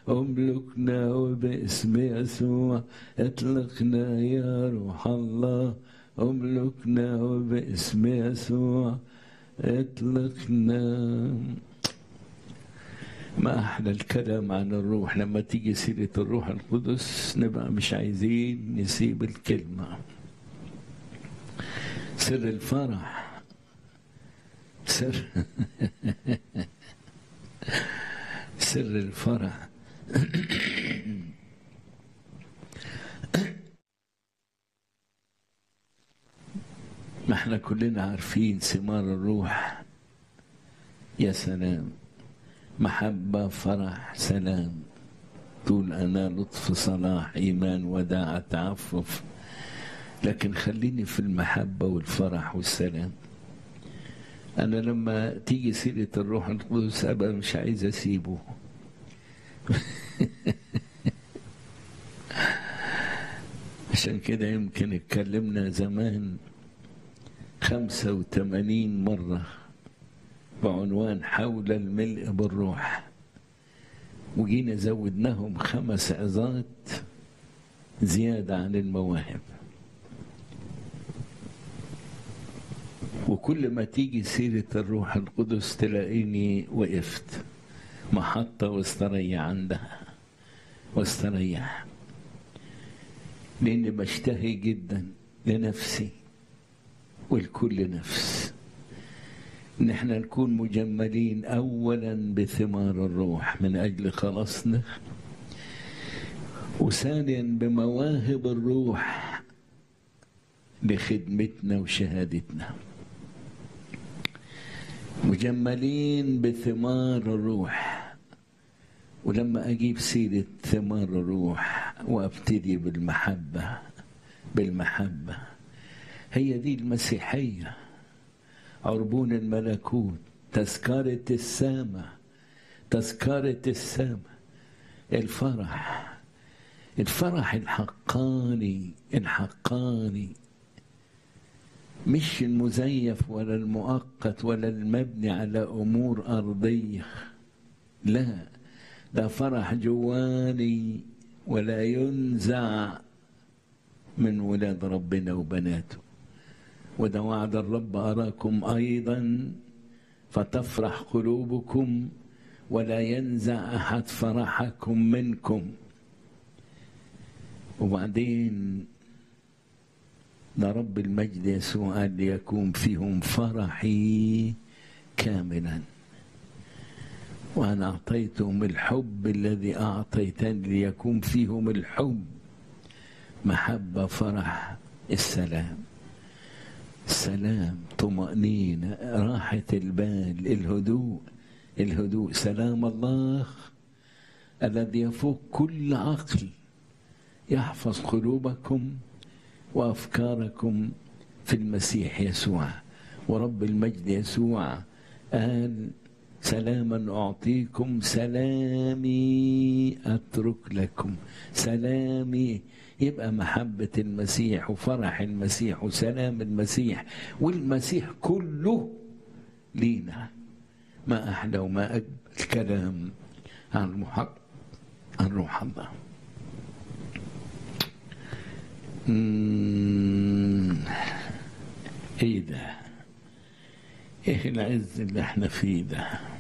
املكنا وباسم يسوع اطلقنا يا روح الله املكنا وباسم يسوع اطلقنا ما احلى الكلام عن الروح لما تيجي سيره الروح القدس نبقى مش عايزين نسيب الكلمه سر الفرح سر سر الفرح ما احنا كلنا عارفين ثمار الروح يا سلام محبة فرح سلام طول أنا لطف صلاح إيمان وداع تعفف لكن خليني في المحبة والفرح والسلام أنا لما تيجي سيرة الروح القدس أبقى مش عايز أسيبه عشان كده يمكن اتكلمنا زمان خمسة وثمانين مرة بعنوان حول الملء بالروح وجينا زودناهم خمس عظات زيادة عن المواهب وكل ما تيجي سيرة الروح القدس تلاقيني وقفت محطة واستريح عندها واستريح لأني بشتهي جدا لنفسي ولكل نفس ان احنا نكون مجملين اولا بثمار الروح من اجل خلاصنا وثانيا بمواهب الروح لخدمتنا وشهادتنا مجملين بثمار الروح ولما اجيب سيره ثمار الروح وابتدي بالمحبه بالمحبه هي دي المسيحيه عربون الملكوت تذكرة السامة تذكرة السامة الفرح الفرح الحقاني الحقاني مش المزيف ولا المؤقت ولا المبني على أمور أرضية لا ده فرح جواني ولا ينزع من ولاد ربنا وبناته وده وعد الرب أراكم أيضا فتفرح قلوبكم ولا ينزع أحد فرحكم منكم وبعدين ده رب المجد يسوع قال ليكون فيهم فرحي كاملا وأنا أعطيتهم الحب الذي أعطيتني ليكون فيهم الحب محبة فرح السلام سلام طمأنينة راحة البال الهدوء الهدوء سلام الله الذي يفوق كل عقل يحفظ قلوبكم وأفكاركم في المسيح يسوع ورب المجد يسوع قال سلاما أعطيكم سلامي أترك لكم سلامي يبقى محبة المسيح وفرح المسيح وسلام المسيح والمسيح كله لينا ما أحلى وما أجمل الكلام عن روح عن روح الله ايه ده ايه العز اللي احنا فيه ده